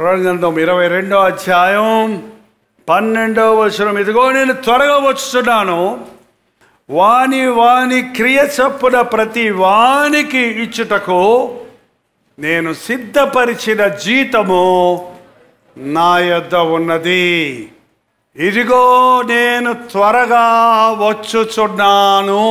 గ్రంథం ఇరవై రెండో అధ్యాయం పన్నెండవ వచనం ఇదిగో నేను త్వరగా వచ్చుతున్నాను వాని వాని క్రియ చప్పున ప్రతి వానికి ఇచ్చుటకు నేను సిద్ధపరిచిన జీతము నా యొద్ద ఉన్నది ఇదిగో నేను త్వరగా వచ్చుచున్నాను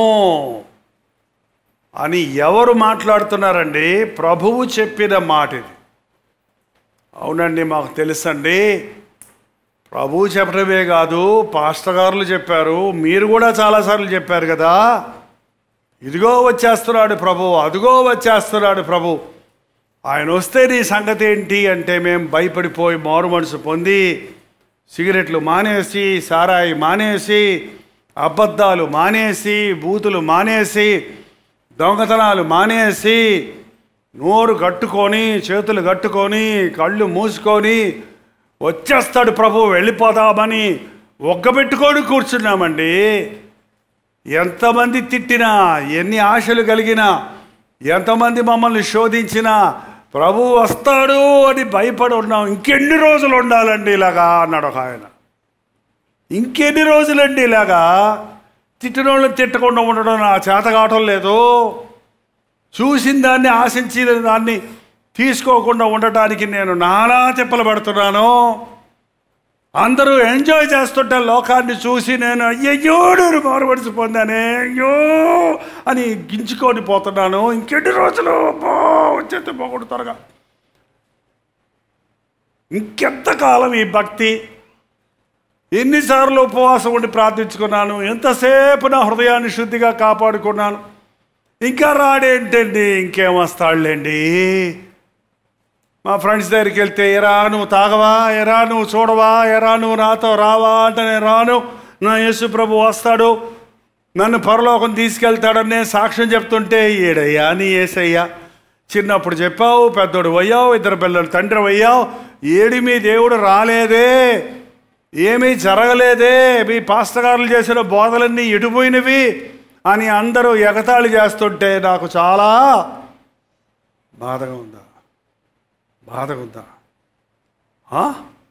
అని ఎవరు మాట్లాడుతున్నారండి ప్రభువు చెప్పిన మాట ఇది అవునండి మాకు తెలుసండి ప్రభువు చెప్పడమే కాదు పాస్టర్ గారులు చెప్పారు మీరు కూడా చాలాసార్లు చెప్పారు కదా ఇదిగో వచ్చేస్తున్నాడు ప్రభు అదిగో వచ్చేస్తున్నాడు ప్రభు ఆయన వస్తే నీ సంగతి ఏంటి అంటే మేము భయపడిపోయి మారు మనసు పొంది సిగరెట్లు మానేసి సారాయి మానేసి అబద్ధాలు మానేసి బూతులు మానేసి దొంగతనాలు మానేసి నోరు కట్టుకొని చేతులు కట్టుకొని కళ్ళు మూసుకొని వచ్చేస్తాడు ప్రభు వెళ్ళిపోదామని ఒగ్గబెట్టుకొని కూర్చున్నామండి ఎంతమంది తిట్టినా ఎన్ని ఆశలు కలిగినా ఎంతమంది మమ్మల్ని శోధించినా ప్రభు వస్తాడు అని భయపడి ఉన్నాం ఇంకెన్ని రోజులు ఉండాలండి ఇలాగా అన్నాడు ఒక ఆయన ఇంకెన్ని రోజులండి ఇలాగా తిట్టిన వాళ్ళని తిట్టకుండా ఉండడం నా చేత కావటం లేదు చూసిన దాన్ని ఆశించిన దాన్ని తీసుకోకుండా ఉండటానికి నేను నానా తిప్పలు పడుతున్నాను అందరూ ఎంజాయ్ చేస్తుంటే లోకాన్ని చూసి నేను అయ్యయ్యో నేను మారుమడిసి పొందానే అయ్యో అని గించుకొని పోతున్నాను ఇంకెన్ని రోజులు అబ్బో, వచ్చేస్తే పోకూడదు త్వరగా ఇంకెంతకాలం ఈ భక్తి ఎన్నిసార్లు ఉపవాసం ఉండి ప్రార్థించుకున్నాను ఎంతసేపు నా హృదయాన్ని శుద్ధిగా కాపాడుకున్నాను ఇంకా రాడేంటండి ఇంకేం వస్తాడులేండి మా ఫ్రెండ్స్ దగ్గరికి వెళ్తే ఎరా నువ్వు తాగవా ఎరా నువ్వు చూడవా ఎరా నువ్వు నాతో రావా అంటే నేను రాను నా యేసు ప్రభు వస్తాడు నన్ను పరలోకం తీసుకెళ్తాడని నేను సాక్ష్యం చెప్తుంటే ఏడయ్యా నీ ఏసయ్యా చిన్నప్పుడు చెప్పావు పెద్దోడు అయ్యావు ఇద్దరు పిల్లలు తండ్రి అయ్యావు ఏడి మీ దేవుడు రాలేదే ఏమీ జరగలేదే మీ పాస్తగారులు చేసిన బోధలన్నీ ఎడిపోయినవి అని అందరూ ఎగతాళి చేస్తుంటే నాకు చాలా బాధగా ఉందా బాధగా ఉందా ఆ?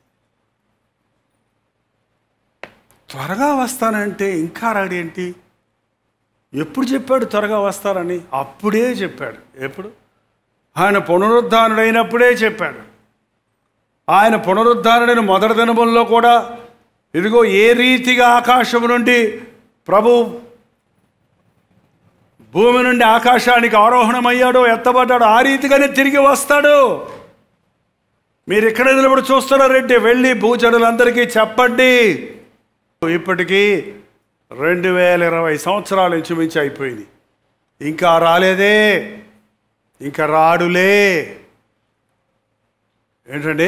త్వరగా వస్తానంటే ఇంకా రాడేంటి ఎప్పుడు చెప్పాడు త్వరగా వస్తానని అప్పుడే చెప్పాడు ఎప్పుడు ఆయన పునరుద్ధానుడైనప్పుడే చెప్పాడు ఆయన పునరుద్ధానుడైన మొదటి దినముల్లో కూడా ఇదిగో ఏ రీతిగా ఆకాశం నుండి ప్రభు భూమి నుండి ఆకాశానికి ఆరోహణమయ్యాడో ఎత్తబడ్డాడో ఆ రీతిగానే తిరిగి వస్తాడు మీరు ఇక్కడ నిలబడి చూస్తున్నారంటే వెళ్ళి భూజనులందరికీ చెప్పండి ఇప్పటికీ రెండు వేల ఇరవై సంవత్సరాల ఇంచుమించి అయిపోయింది ఇంకా రాలేదే ఇంకా రాడులే ఏంటండి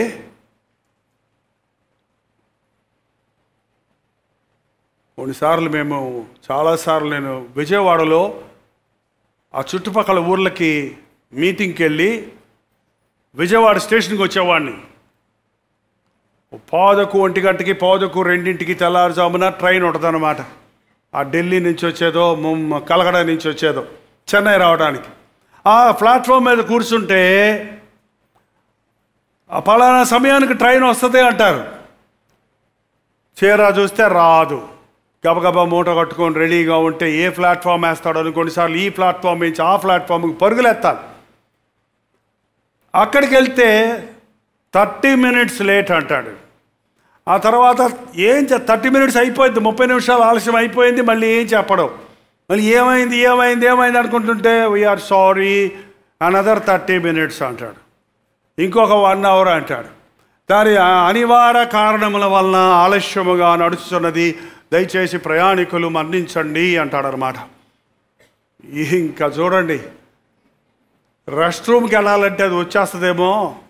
కొన్నిసార్లు మేము చాలాసార్లు నేను విజయవాడలో ఆ చుట్టుపక్కల ఊర్లకి మీటింగ్కి వెళ్ళి విజయవాడ స్టేషన్కి వచ్చేవాడిని పాదకు ఒంటి గంటకి పాదకు రెండింటికి తెల్లారుజామున ట్రైన్ ఉంటుందన్నమాట ఆ ఢిల్లీ నుంచి వచ్చేదో ముమ్- కలకడ నుంచి వచ్చేదో చెన్నై రావడానికి ఆ ప్లాట్ఫామ్ మీద కూర్చుంటే ఆ పలానా సమయానికి ట్రైన్ వస్తుంది అంటారు చీర చూస్తే రాదు గబగబా మూట కట్టుకొని రెడీగా ఉంటే ఏ ప్లాట్ఫామ్ వేస్తాడో అని కొన్నిసార్లు ఈ ప్లాట్ఫామ్ నుంచి ఆ ప్లాట్ఫామ్కి పరుగులెత్తాలి అక్కడికి వెళ్తే థర్టీ మినిట్స్ లేట్ అంటాడు ఆ తర్వాత ఏం థర్టీ మినిట్స్ అయిపోయింది ముప్పై నిమిషాలు ఆలస్యం అయిపోయింది మళ్ళీ ఏం చెప్పడం మళ్ళీ ఏమైంది ఏమైంది ఏమైంది అనుకుంటుంటే we are sorry another thirty minutes అంటాడు ఇంకొక వన్ అవర్ అంటాడు దాని అనివార్య కారణముల వలన ఆలస్యముగా నడుస్తున్నది దయచేసి ప్రయాణికులు మన్నించండి అంటాడనమాట ఇంకా చూడండి రెస్ట్ రూమ్కి వెళ్ళాలంటే అది వచ్చేస్తుందేమో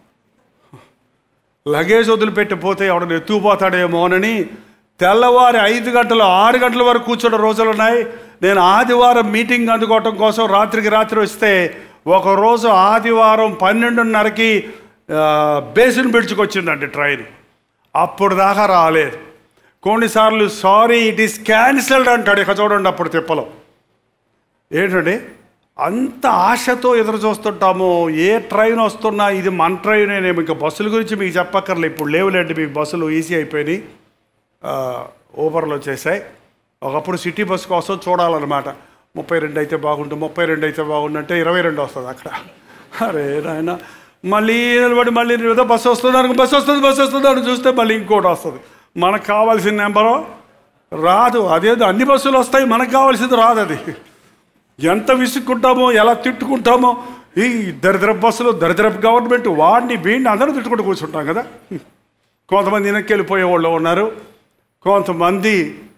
లగేజ్ వదిలిపెట్టి పోతే ఎవడని ఎత్తుకుపోతాడేమోనని తెల్లవారి ఐదు గంటలు ఆరు గంటల వరకు కూర్చున్న రోజులు ఉన్నాయి నేను ఆదివారం మీటింగ్ అందుకోవటం కోసం రాత్రికి రాత్రి వస్తే ఒకరోజు ఆదివారం పన్నెండున్నరకి ఆ, బేసిన్ బ్రిడ్జ్కి వచ్చిందండి ట్రైన్ అప్పుడు దాకా రాలేదు కొన్నిసార్లు సారీ ఇట్ ఈస్ క్యాన్సిల్డ్ అంటాడు ఇక చూడండి అప్పుడు తిప్పలో ఏంటండి అంత ఆశతో ఎదురు చూస్తుంటాము ఏ ట్రైన్ వస్తున్నా ఇది మన ట్రైనేనేమో ఇంకా బస్సుల గురించి మీకు చెప్పక్కర్లే ఇప్పుడు లేవులేండి మీకు బస్సులు ఈజీ అయిపోయినాయి ఆ, ఊబర్లు వచ్చేసాయి ఒకప్పుడు సిటీ బస్ కోసం చూడాలన్నమాట ముప్పై రెండు అయితే బాగుంటుంది ముప్పై రెండు అయితే బాగుందంటే ఇరవై రెండు వస్తుంది అక్కడ అరే నాయన మళ్ళీ నిలబడి మళ్ళీ ఏదో బస్సు వస్తుంది అనుకో బస్సు వస్తుంది బస్సు వస్తుంది అని చూస్తే మళ్ళీ ఇంకోటి వస్తుంది మనకు కావాల్సిన నెంబరు రాదు అదేదో అన్ని బస్సులు వస్తాయి మనకు కావాల్సింది రాదు అది ఎంత విసుక్కుంటామో ఎలా తిట్టుకుంటామో ఈ దరిద్రపు బస్సులు దరిద్రపు గవర్నమెంట్ వాడిని వీడిని అందరూ తిట్టుకుంటూ కూర్చుంటాం కదా కొంతమంది వెనక్కి వెళ్ళిపోయే వాళ్ళు ఉన్నారు కొంతమంది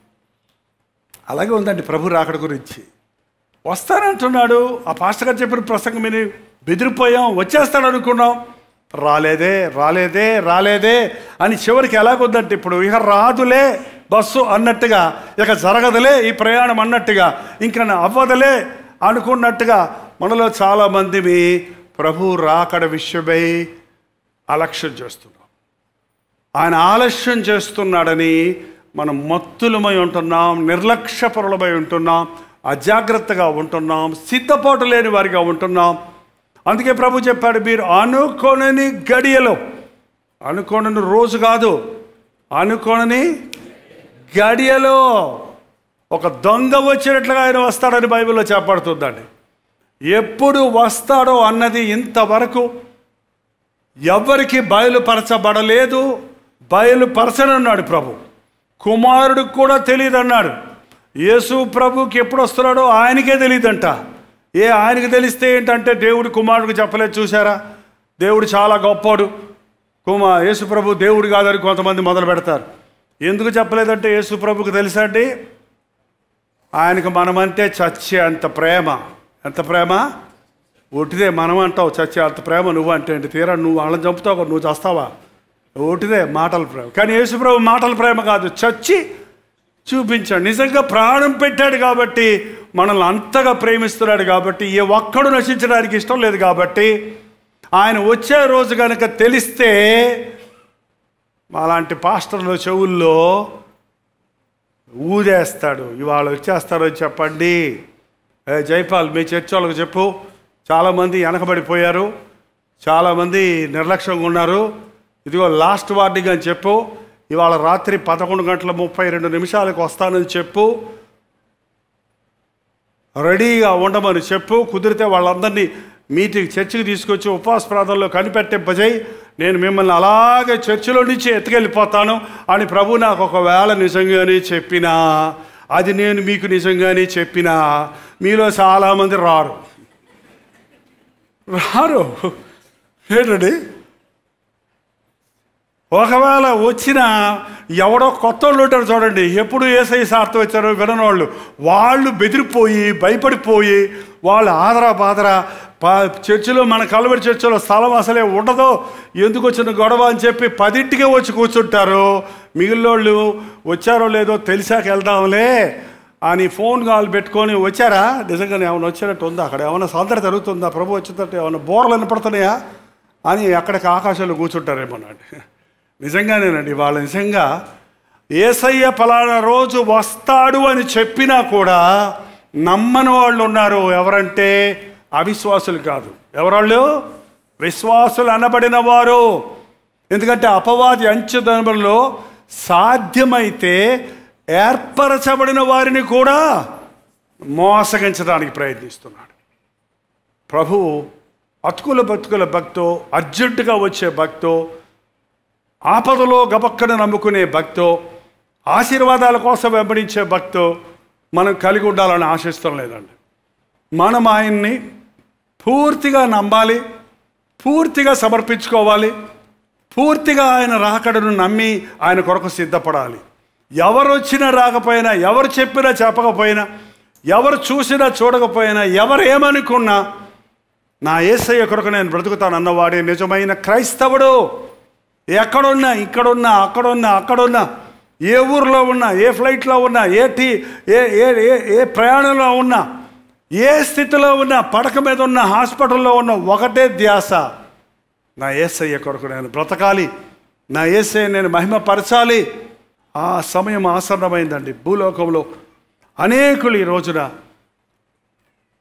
అలాగే ఉందండి ప్రభు రాకడ గురించి వస్తానంటున్నాడు ఆ పాస్టర్ గారు చెప్పిన ప్రసంగం విని బెదిరిపోయాం వచ్చేస్తాడు అనుకున్నాం రాలేదే రాలేదే రాలేదే అని చివరికి ఎలాగుందంటే ఇప్పుడు ఇక రాదులే బస్సు అన్నట్టుగా ఇక జరగదులే ఈ ప్రయాణం అన్నట్టుగా ఇంకా అవ్వదులే అనుకున్నట్టుగా మనలో చాలామంది ప్రభు రాకడ విషయమై అలక్ష్యం చేస్తున్నాం ఆయన ఆలస్యం చేస్తున్నాడని మనం మత్తులమై ఉంటున్నాం నిర్లక్ష్యపరులమై ఉంటున్నాం అజాగ్రత్తగా ఉంటున్నాం సిద్ధపాటు లేని వారిగా ఉంటున్నాం అందుకే ప్రభు చెప్పాడు మీరు అనుకోనని గడియలో అనుకోనని రోజు కాదు అనుకోనని గడియలో ఒక దొంగ వచ్చినట్లుగా ఆయన వస్తాడని బైబిల్లో చెప్పబడుతుందండి ఎప్పుడు వస్తాడో అన్నది ఇంతవరకు ఎవ్వరికి బయలుపరచబడలేదు బయలుపరచనన్నాడు ప్రభు కుమారుడికి కూడా తెలియదు అన్నాడు యేసు ప్రభుకి ఎప్పుడు వస్తున్నాడో ఆయనకే తెలియదంట ఏ ఆయనకి తెలిస్తే ఏంటంటే దేవుడు కుమారుడికి చెప్పలేదు చూసారా దేవుడు చాలా గొప్పోడు కుమా యేసు ప్రభు దేవుడు కాదని కొంతమంది మొదలు పెడతారు ఎందుకు చెప్పలేదంటే యేసు ప్రభుకి తెలుసా అండి ఆయనకు మనమంటే చచ్చే అంత ప్రేమ ఎంత ప్రేమ ఒట్టిదే మనం అంటావు చచ్చే అంత ప్రేమ నువ్వు అంటే ఏంటి తీరా నువ్వు వాళ్ళని చంపుతావు కదా, నువ్వు చస్తావా ఒట్టిదే మాటల ప్రేమ కానీ యేసుప్రభు మాటల ప్రేమ కాదు చచ్చి చూపించాడు నిజంగా ప్రాణం పెట్టాడు కాబట్టి మనల్ని అంతగా ప్రేమిస్తున్నాడు కాబట్టి ఏ ఒక్కడు నశించడానికి ఇష్టం లేదు కాబట్టి ఆయన వచ్చే రోజు కనుక తెలిస్తే అలాంటి పాస్టర్ల చెవుల్లో ఊదేస్తాడు ఇవాళ వచ్చేస్తారో చెప్పండి ఏ జైపాల్ మీ చర్చ్ వాళ్ళకి చెప్పు చాలామంది వెనకబడిపోయారు చాలామంది నిర్లక్ష్యంగా ఉన్నారు ఇదిగో లాస్ట్ వార్నింగ్ అని చెప్పు ఇవాళ రాత్రి పదకొండు గంటల ముప్పై రెండు నిమిషాలకు వస్తానని చెప్పు రెడీగా ఉండమని చెప్పు కుదిరితే వాళ్ళందరినీ మీటింగ్ చర్చికి తీసుకొచ్చి ఉపవాస ప్రాంతంలో కనిపెట్టింపజేయి నేను మిమ్మల్ని అలాగే చర్చిలో నుంచి ఎత్తుకెళ్ళిపోతాను అని ప్రభు నాకు ఒకవేళ నిజంగానే చెప్పినా అది నేను మీకు నిజంగానే చెప్పినా మీలో చాలామంది రారు రారు ఏంటండి ఒకవేళ వచ్చిన ఎవడో కొత్త వాళ్ళు ఉంటారు చూడండి ఎప్పుడు ఏసై సార్తో వచ్చారో విననోళ్ళు వాళ్ళు బెదిరిపోయి భయపడిపోయి వాళ్ళు ఆదరా బాదరా ప చర్చిలో మన కలవరి చర్చిలో స్థలం అసలే ఉండదు ఎందుకు వచ్చిన గొడవ అని చెప్పి పదింటికే వచ్చి కూర్చుంటారు మిగిలినోళ్ళు వచ్చారో లేదో తెలిసాక వెళ్దాంలే అని ఫోన్ కాల్ పెట్టుకొని వచ్చారా నిజంగానే ఏమైనా వచ్చినట్టు ఉందా అక్కడ ఏమైనా సందడి జరుగుతుందా ప్రభు వచ్చినట్టు ఏమైనా బోర్లు వినపడుతున్నాయా అని అక్కడికి ఆకాశంలో కూర్చుంటారేమోనండి నిజంగానేనండి వాళ్ళు నిజంగా ఏసయ్య ఫలానా రోజు వస్తాడు అని చెప్పినా కూడా నమ్మని వాళ్ళు ఉన్నారు ఎవరంటే అవిశ్వాసులు కాదు ఎవరాళ్ళు విశ్వాసులు అనబడిన వారు ఎందుకంటే అపవాది అంచుదనలో సాధ్యమైతే ఏర్పరచబడిన వారిని కూడా మోసగించడానికి ప్రయత్నిస్తున్నాడు ప్రభు అతుకుల బతుకుల భక్తో అర్జెంటుగా వచ్చే భక్తో ఆపదలో గబక్కన నమ్ముకునే భక్తో ఆశీర్వాదాల కోసం వెంబడించే భక్తో మనం కలిగి ఉండాలని ఆశిస్తాం లేదండి మనం ఆయన్ని పూర్తిగా నమ్మాలి పూర్తిగా సమర్పించుకోవాలి పూర్తిగా ఆయన రాకడను నమ్మి ఆయన కొరకు సిద్ధపడాలి ఎవరు వచ్చినా రాకపోయినా ఎవరు చెప్పినా చెప్పకపోయినా ఎవరు చూసినా చూడకపోయినా ఎవరు ఏమనుకున్నా నా ఏసయ్య కొరకు నేను బ్రతుకుతాను అన్నవాడే నిజమైన క్రైస్తవుడు ఎక్కడున్నా ఇక్కడున్నా అక్కడున్నా అక్కడున్నా ఏ ఊర్లో ఉన్నా ఏ ఫ్లైట్లో ఉన్నా ఏ టీ ఏ ఏ ఏ ఏ ప్రయాణంలో ఉన్నా ఏ స్థితిలో ఉన్నా పడక మీద ఉన్న హాస్పిటల్లో ఉన్న ఒకటే ధ్యాస నా ఏసయ్య కొరకు నేను బ్రతకాలి నా ఏసయ్య నేను మహిమపరచాలి ఆ సమయం ఆసన్నమైందండి భూలోకంలో అనేకులు ఈ రోజున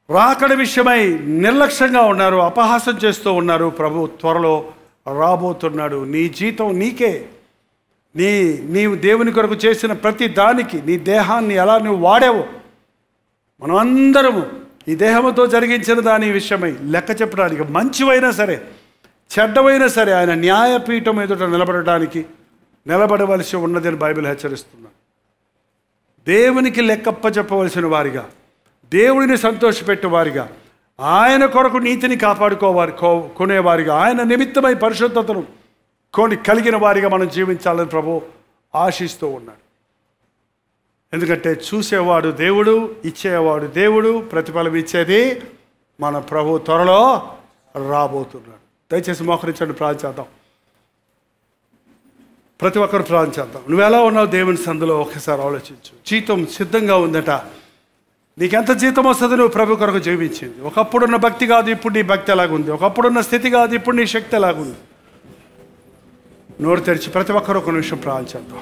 రాకడ విషయమై నిర్లక్ష్యంగా ఉన్నారు అపహాసం చేస్తూ ఉన్నారు ప్రభు త్వరలో రాబోతున్నాడు నీ జీతం నీకే నీ నీవు దేవుని కొరకు చేసిన ప్రతి దానికి నీ దేహాన్ని ఎలా నువ్వు వాడావు మనం అందరము ఈ దేహంతో జరిగించిన దాని విషయమై లెక్క చెప్పడానికి మంచివైనా సరే చెడ్డవైనా సరే ఆయన న్యాయపీఠం ఎదుట నిలబడడానికి నిలబడవలసి ఉన్నదని బైబిల్ హెచ్చరిస్తున్నాడు దేవునికి లెక్కప్ప చెప్పవలసిన వారిగా దేవుడిని సంతోషపెట్టే వారిగా ఆయన కొరకు నీతిని కాపాడుకోవారి కో- కొనేవారిగా ఆయన నిమిత్తమై పరిశుద్ధతను కొని కలిగిన వారిగా మనం జీవించాలని ప్రభు ఆశిస్తూ ఉన్నాడు ఎందుకంటే చూసేవాడు దేవుడు ఇచ్చేవాడు దేవుడు ప్రతిఫలం ఇచ్చేది మన ప్రభు త్వరలో రాబోతున్నాడు దయచేసి మోకరించండి ప్రార్థించేద్దాం ప్రతి ఒక్కరు ప్రార్థించేద్దాం నువ్వు ఎలా ఉన్నావు దేవుని సందులో ఒకసారి ఆలోచించు జీతం సిద్ధంగా ఉందట నీకెంత జీతం వస్తుంది నువ్వు ప్రభు కొరకు జీవించింది ఒకప్పుడున్న భక్తి కాదు ఇప్పుడు నీ భక్తి ఎలాగుంది ఒకప్పుడున్న స్థితి కాదు ఇప్పుడు నీ శక్తి ఎలాగుంది నోరు తెరిచి ప్రతి ఒక్కరు ఒక నిమిషం ప్రార్థించేద్దాం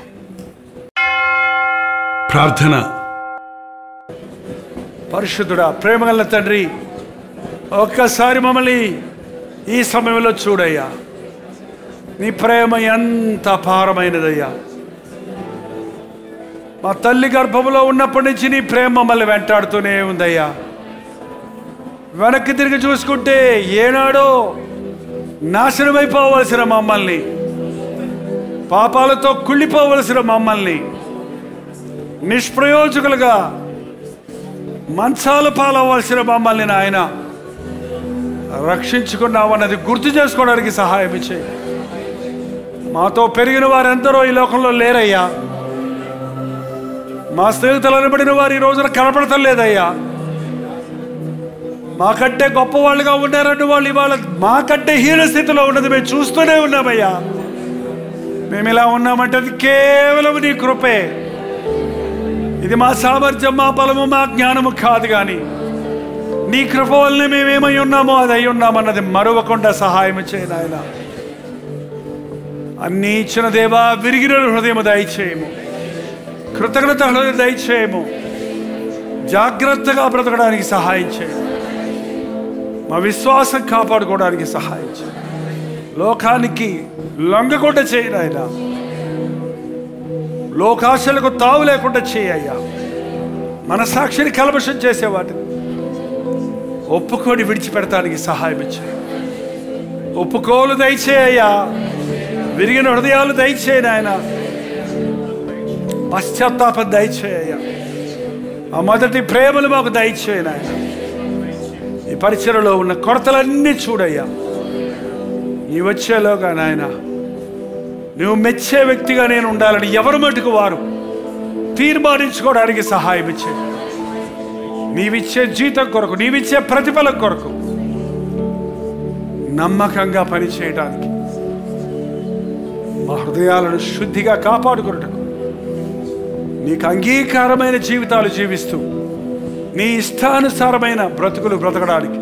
ప్రార్థన పరిశుద్ధుడా ప్రేమగల తండ్రి ఒక్కసారి మమ్మల్ని ఈ సమయంలో చూడయ్యా నీ ప్రేమ ఎంత అపారమైనదయ్యా మా తల్లి గర్భంలో ఉన్నప్పటి నుంచి నీ ప్రేమ మమ్మల్ని వెంటాడుతూనే ఉందయ్యా వెనక్కి తిరిగి చూసుకుంటే ఏనాడో నాశనమైపోవలసిన మమ్మల్ని పాపాలతో కుళ్ళిపోవలసిన మమ్మల్ని నిష్ప్రయోజకులుగా మంచాల పాలవలసిన మమ్మల్ని నాయన రక్షించుకున్నావన్నది గుర్తు చేసుకోవడానికి సహాయం చేయి మాతో పెరిగిన వారెందరో ఈ లోకంలో లేరయ్యా మా స్నేహితులు అనబడిన వారు ఈ రోజున కనపడటం లేదయ్యా మాకంటే గొప్ప వాళ్ళుగా ఉన్నారన్న వాళ్ళు ఇవాళ మాకంటే హీన స్థితిలో ఉన్నది మేము చూస్తూనే ఉన్నామయ్యా మేము ఇలా ఉన్నామంటే అది కేవలం నీ కృపే ఇది మా సామర్థ్యం మా బలము మా జ్ఞానము కాదు కానీ నీ కృప వల్లనే మేమేమై ఉన్నామో అది అయి ఉన్నామన్నది మరవకుండా సహాయం చేయనాయన అన్ని ఇచ్చిన దేవా విరిగిన హృదయము దయచేయము కృతజ్ఞత హృదయం దయచేయము జాగ్రత్తగా బ్రతకడానికి సహాయం చేయము మా విశ్వాసం కాపాడుకోవడానికి సహాయం చేయి లోకానికి లొంగకుండా చేయను ఆయన లోకాశలకు తావు లేకుండా చేయయ్యా మన సాక్షిని కలబషం చేసే వాటిని ఒప్పుకొని విడిచిపెడతానికి సహాయం ఇచ్చాయి ఒప్పుకోలు దయచేయ్యా విరిగిన హృదయాలు దయచేయను ఆయన పశ్చాత్తాపం దయచేయ్యా ఆ మొదటి ప్రేమలు మాకు దయచేయను ఆయన ఈ పరిచయలో ఉన్న కొరతలన్నీ చూడయ్యా నీ వచ్చేలోగా నాయన నువ్వు మెచ్చే వ్యక్తిగా నేను ఉండాలని ఎవరు మటుకు వారు తీర్మానించుకోవడానికి సహాయం ఇచ్చే నీవిచ్చే జీతం కొరకు నీవిచ్చే ప్రతిఫలం కొరకు నమ్మకంగా పనిచేయడానికి మా హృదయాలను శుద్ధిగా కాపాడుకున్నటకు నీకు అంగీకారమైన జీవితాలు జీవిస్తూ నీ ఇష్టానుసారమైన బ్రతుకులు బ్రతకడానికి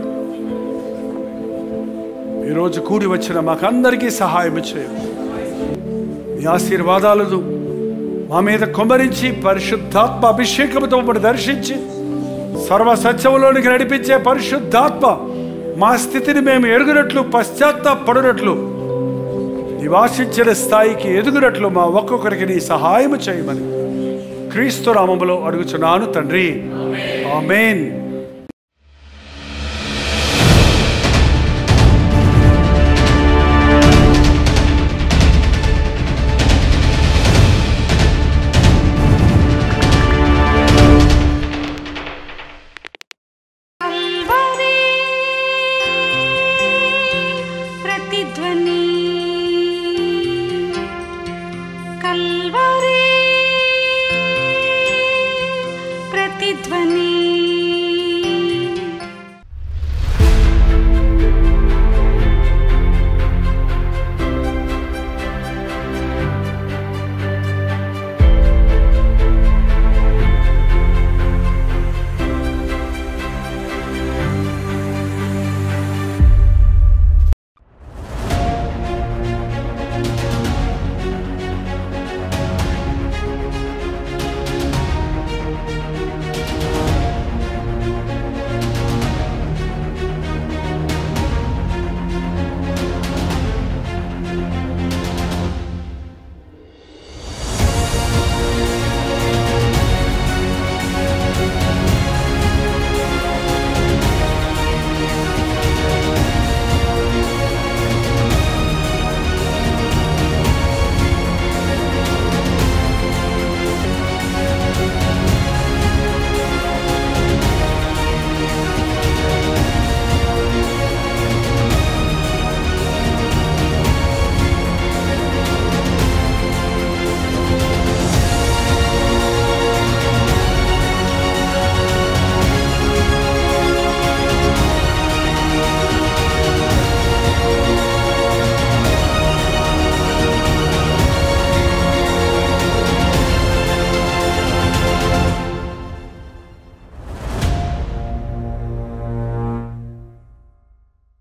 ఈరోజు కూడి వచ్చిన మాకందరికీ సహాయం చేయండి మీ ఆశీర్వాదాలను మా మీద కొమ్మరించి పరిశుద్ధాత్మ అభిషేకంతో మమ్మల్ని దర్శించి సర్వ సత్యములోనికి నడిపించే పరిశుద్ధాత్మ మా స్థితిని మేము ఎరుగునట్లు పశ్చాత్తాపడినట్లు నివాసించిన స్థాయికి ఎదుగునట్లు మా ఒక్కొక్కరికి నీ సహాయం చేయమని క్రీస్తు నామములో అడుగుచున్నాను తండ్రి ఆమెన్